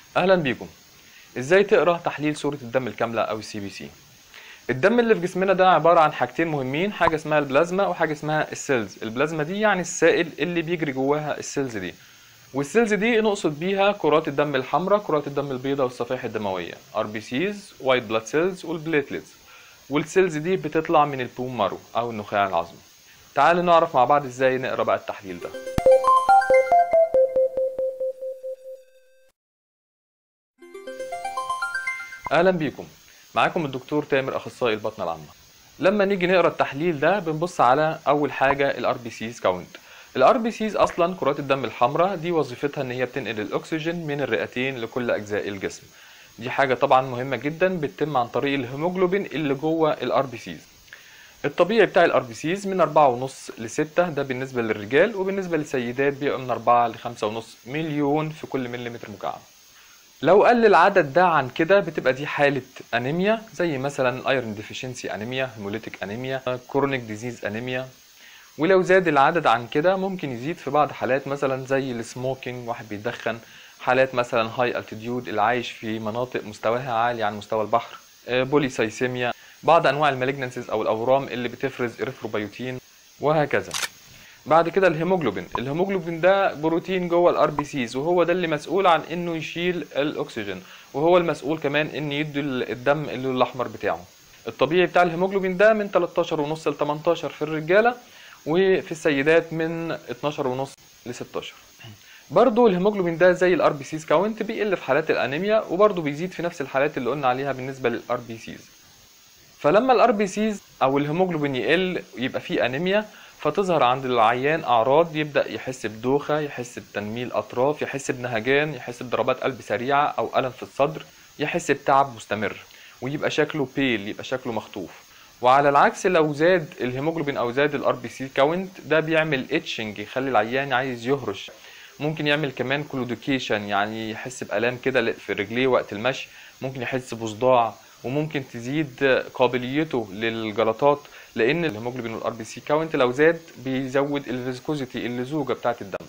اهلا بيكم ازاي تقرا تحليل صورة الدم الكاملة او السي بي سي الدم اللي في جسمنا ده عبارة عن حاجتين مهمين حاجة اسمها البلازما وحاجة اسمها السيلز البلازما دي يعني السائل اللي بيجري جواها السيلز دي والسيلز دي نقصد بيها كرات الدم الحمراء كرات الدم البيضاء والصفائح الدموية ار بي سيز وايت بلاد سيلز والبليتلتس والسيلز دي بتطلع من البون مارو او النخاع العظمي تعالوا نعرف مع بعض ازاي نقرا بقى التحليل ده اهلا بيكم معاكم الدكتور تامر اخصائي البطنه العامه لما نيجي نقرا التحليل ده بنبص على اول حاجه الار بي سيز كاونت الار بي سيز اصلا كرات الدم الحمراء دي وظيفتها ان هي بتنقل الاكسجين من الرئتين لكل اجزاء الجسم دي حاجه طبعا مهمه جدا بتتم عن طريق الهيموجلوبين اللي جوه الار بي سيز الطبيعي بتاع الار بي سيز من 4.5 ل 6 ده بالنسبه للرجال وبالنسبه للسيدات بيبقى من 4 ل 5.5 مليون في كل مليمتر مكعب لو قل العدد ده عن كده بتبقى دي حالة أنيميا زي مثلا الايرون ديفيشنسي أنيميا هيموليتيك أنيميا كورونيك ديزيز أنيميا ولو زاد العدد عن كده ممكن يزيد في بعض حالات مثلا زي السموكينج واحد بيدخن حالات مثلا هاي التيديود اللي عايش في مناطق مستواها عالي عن مستوى البحر بوليسايسيميا بعض انواع المالجنسيز او الاورام اللي بتفرز اريثروبيوتين وهكذا بعد كده الهيموجلوبين الهيموجلوبين ده بروتين جوه الار بي سيز وهو ده اللي مسؤول عن انه يشيل الاكسجين وهو المسؤول كمان ان يدي الدم اللون الاحمر بتاعه الطبيعي بتاع الهيموجلوبين ده من 13 ونص ل 18 في الرجاله وفي السيدات من 12 ونص ل 16 برضه الهيموجلوبين ده زي الار بي سيز كاونت بيقل في حالات الانيميا وبرضه بيزيد في نفس الحالات اللي قلنا عليها بالنسبه للار بي سيز فلما الار بي سيز او الهيموجلوبين يقل يبقى فيه انيميا فتظهر عند العيان اعراض يبدا يحس بدوخه يحس بتنميل اطراف يحس بنهجان يحس بضربات قلب سريعه او الم في الصدر يحس بتعب مستمر ويبقى شكله بيل يبقى شكله مخطوف وعلى العكس لو زاد الهيموجلوبين او زاد الار بي سي كاونت ده بيعمل اتشنج يخلي العيان عايز يهرش ممكن يعمل كمان كلوديكيشن يعني يحس بالام كده في رجليه وقت المشي ممكن يحس بصداع وممكن تزيد قابليته للجلطات لان الهيموجلوبين والار بي سي كاونت لو زاد بيزود الفيسكوزيتي اللزوجه بتاعه الدم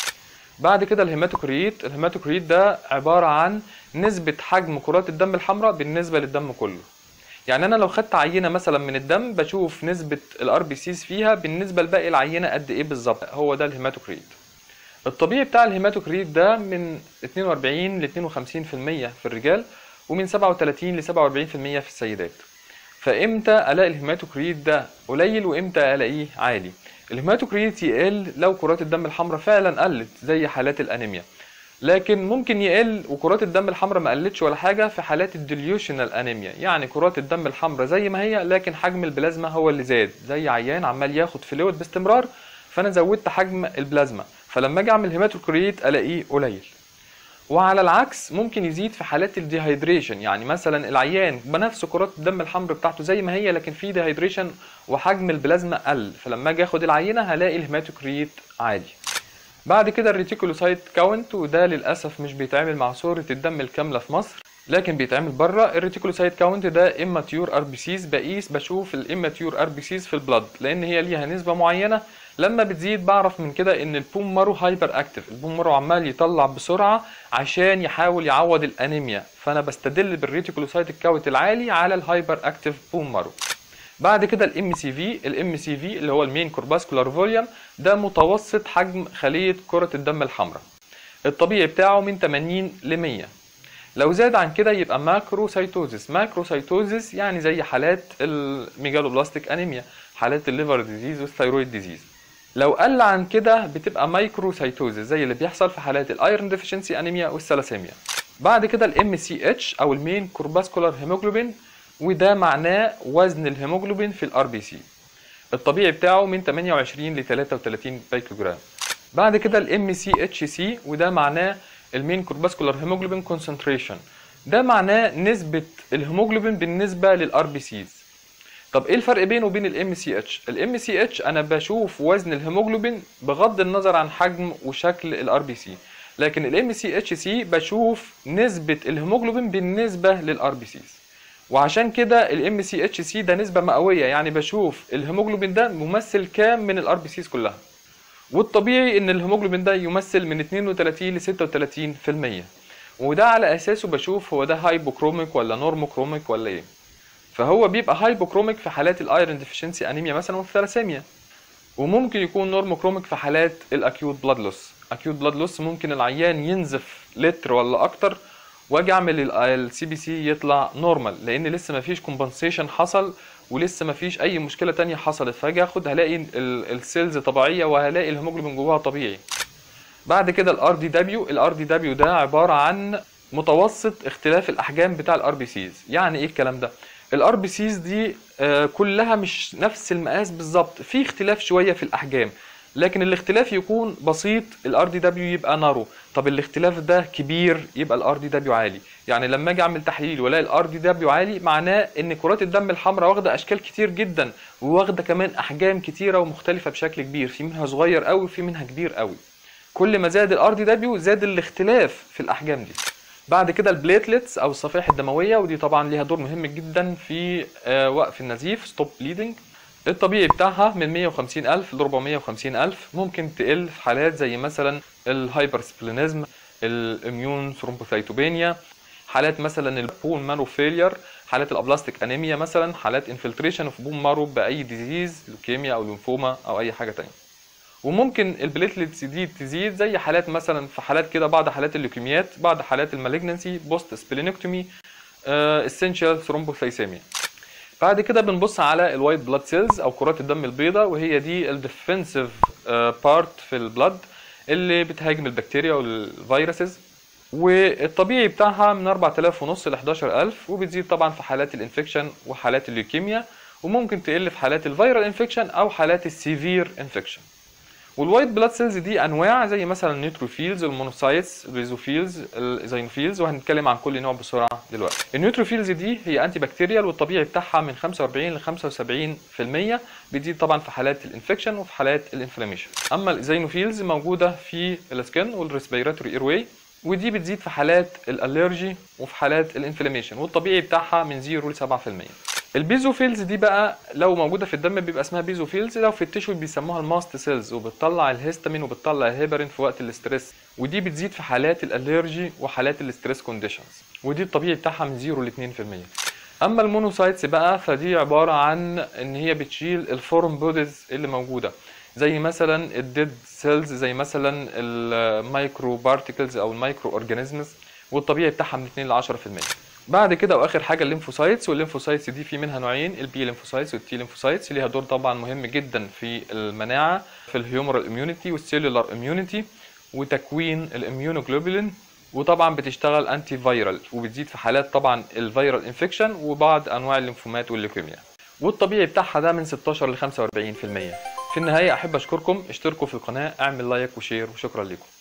بعد كده الهيماتوكريت الهيماتوكريت ده عباره عن نسبه حجم كرات الدم الحمراء بالنسبه للدم كله يعني انا لو خدت عينه مثلا من الدم بشوف نسبه الار بي سيز فيها بالنسبه لباقي العينه قد ايه بالظبط هو ده الهيماتوكريت الطبيعي بتاع الهيماتوكريت ده من 42 ل 52% في الرجال ومن 37 ل 47% في السيدات فامتى الاقي الهيماتوكريت ده قليل وامتى الاقيه عالي الهيماتوكريت يقل لو كرات الدم الحمراء فعلا قلت زي حالات الانيميا لكن ممكن يقل وكرات الدم الحمراء ما قلتش ولا حاجه في حالات الديليوشنال انيميا يعني كرات الدم الحمراء زي ما هي لكن حجم البلازما هو اللي زاد زي عيان عمال ياخد فلويد باستمرار فانا زودت حجم البلازما فلما اجي اعمل هيماتوكريت الاقيه قليل وعلى العكس ممكن يزيد في حالات الديهايدريشن يعني مثلا العيان بنفس كرات الدم الحمراء بتاعته زي ما هي لكن في ديهايدريشن وحجم البلازما قل فلما اجي اخد العينه هلاقي الهيماتوكريت عالي بعد كده الريتيكولوسايت كاونت وده للاسف مش بيتعامل مع صوره الدم الكامله في مصر لكن بيتعمل بره الريتيكولوسايت كاونت ده اماتيور ار بي سيز بقيس بشوف الاماتيور ار بي سيز في البلد لان هي ليها نسبه معينه لما بتزيد بعرف من كده ان البوم مارو هايبر اكتف البوم مارو عمال يطلع بسرعه عشان يحاول يعوض الانيميا فانا بستدل بالريتيكولوسايت الكاونت العالي على الهايبر اكتف بوم مارو بعد كده الام سي في الام سي في اللي هو المين كورباسكولار فوليوم ده متوسط حجم خليه كره الدم الحمراء الطبيعي بتاعه من 80 ل 100 لو زاد عن كده يبقى ماكروسايتوزيس ماكروسايتوزيس يعني زي حالات الميجالوبلاستيك انيميا حالات الليفر ديزيز والثيرويد ديزيز لو قل عن كده بتبقى مايكروسايتوزيس زي اللي بيحصل في حالات الايرون ديفيشنسي انيميا والثلاسيميا بعد كده الام سي اتش او المين كورباسكولار هيموجلوبين وده معناه وزن الهيموجلوبين في الار بي سي الطبيعي بتاعه من 28 ل 33 بيكوجرام بعد كده الام سي اتش سي وده معناه المين كورباسكولار هيموجلوبين كونسنتريشن ده معناه نسبة الهيموجلوبين بالنسبة للار بي سيز طب ايه الفرق بينه وبين الام سي اتش الام سي اتش انا بشوف وزن الهيموجلوبين بغض النظر عن حجم وشكل الار بي سي لكن الام سي اتش سي بشوف نسبة الهيموجلوبين بالنسبة للار بي سيز وعشان كده الام سي اتش سي ده نسبة مئوية يعني بشوف الهيموجلوبين ده ممثل كام من الار بي سيز كلها والطبيعي ان الهيموجلوبين ده يمثل من 32 ل 36% وده على اساسه بشوف هو ده هايبوكروميك ولا نورموكروميك ولا ايه فهو بيبقى هايبوكروميك في حالات الايرون ديفيشنسي انيميا مثلا والثلاسيميا وممكن يكون نورموكروميك في حالات الاكيوت بلاد لوس اكيوت بلاد لوس ممكن العيان ينزف لتر ولا اكتر واجي اعمل السي بي سي يطلع نورمال لان لسه ما فيش كومبنسيشن حصل ولسه ما فيش اي مشكله تانية حصلت فاجي اخد هلاقي ال- السيلز طبيعيه وهلاقي الهيموجلوبين جواها طبيعي بعد كده الار دي دبليو الار دي دبليو ده عباره عن متوسط اختلاف الاحجام بتاع الار بي سيز يعني ايه الكلام ده الار بي سيز دي آه، كلها مش نفس المقاس بالظبط في اختلاف شويه في الاحجام لكن الاختلاف يكون بسيط الار دي دبليو يبقى نارو طب الاختلاف ده كبير يبقى الار دي دبليو عالي يعني لما اجي اعمل تحليل والاقي الار دي دبليو عالي معناه ان كرات الدم الحمراء واخده اشكال كتير جدا وواخده كمان احجام كتيره ومختلفه بشكل كبير في منها صغير قوي وفي منها كبير قوي كل ما زاد الار دي دبليو زاد الاختلاف في الاحجام دي بعد كده البليتلتس او الصفائح الدمويه ودي طبعا ليها دور مهم جدا في آه، وقف النزيف ستوب بليدنج الطبيعي بتاعها من 150 ألف ل 450 ألف ممكن تقل في حالات زي مثلا الهايبر سبلينيزم الاميون ثرومبوثايتوبينيا حالات مثلا البون مارو فيلير حالات الابلاستيك انيميا مثلا حالات انفلتريشن اوف بون مارو باي ديزيز لوكيميا او ليمفوما او اي حاجه تانية وممكن البليتلتس دي تزيد زي حالات مثلا في حالات كده بعض حالات الليوكيميات بعض حالات المالجنسي بوست سبلينكتومي اسينشال ثرومبوثايسيميا بعد كده بنبص على الوايت بلاد سيلز او كرات الدم البيضاء وهي دي الديفنسيف بارت في البلاد اللي بتهاجم البكتيريا والفيروسز والطبيعي بتاعها من 4000 ونص ل 11000 وبتزيد طبعا في حالات الانفكشن وحالات الليوكيميا وممكن تقل في حالات الفيرال انفكشن او حالات السيفير انفكشن والوايت بلاد سيلز دي انواع زي مثلا النيوتروفيلز المونوسايتس الريزوفيلز الزينوفيلز وهنتكلم عن كل نوع بسرعه دلوقتي النيوتروفيلز دي هي انتي بكتيريال والطبيعي بتاعها من 45 ل 75% بتزيد طبعا في حالات الانفكشن وفي حالات الانفلاميشن اما الزينوفيلز موجوده في السكن والريسبيراتوري ايرواي ودي بتزيد في حالات الالرجي وفي حالات الانفلاميشن والطبيعي بتاعها من 0 ل 7% البيزوفيلز دي بقى لو موجوده في الدم بيبقى اسمها بيزوفيلز لو في التشو بيسموها الماست سيلز وبتطلع الهيستامين وبتطلع الهيبرين في وقت الاسترس ودي بتزيد في حالات الالرجي وحالات الاسترس كونديشنز ودي الطبيعي بتاعها من 0 ل 2% اما المونوسايتس بقى فدي عباره عن ان هي بتشيل الفورم بوديز اللي موجوده زي مثلا الديد سيلز زي مثلا المايكرو بارتيكلز او المايكرو اورجانيزمز والطبيعي بتاعها من 2 ل 10% بعد كده واخر حاجه الليمفوسايتس والليمفوسايتس دي في منها نوعين البي ليمفوسايتس والتي ليمفوسايتس ليها دور طبعا مهم جدا في المناعه في الهيومرال اميونيتي والسيلولار اميونيتي وتكوين الاميونوجلوبولين وطبعا بتشتغل انتي فايرال وبتزيد في حالات طبعا الفيرال انفكشن وبعض انواع الليمفومات والليوكيميا والطبيعي بتاعها ده من 16 ل 45% في النهايه احب اشكركم اشتركوا في القناه اعمل لايك وشير وشكرا لكم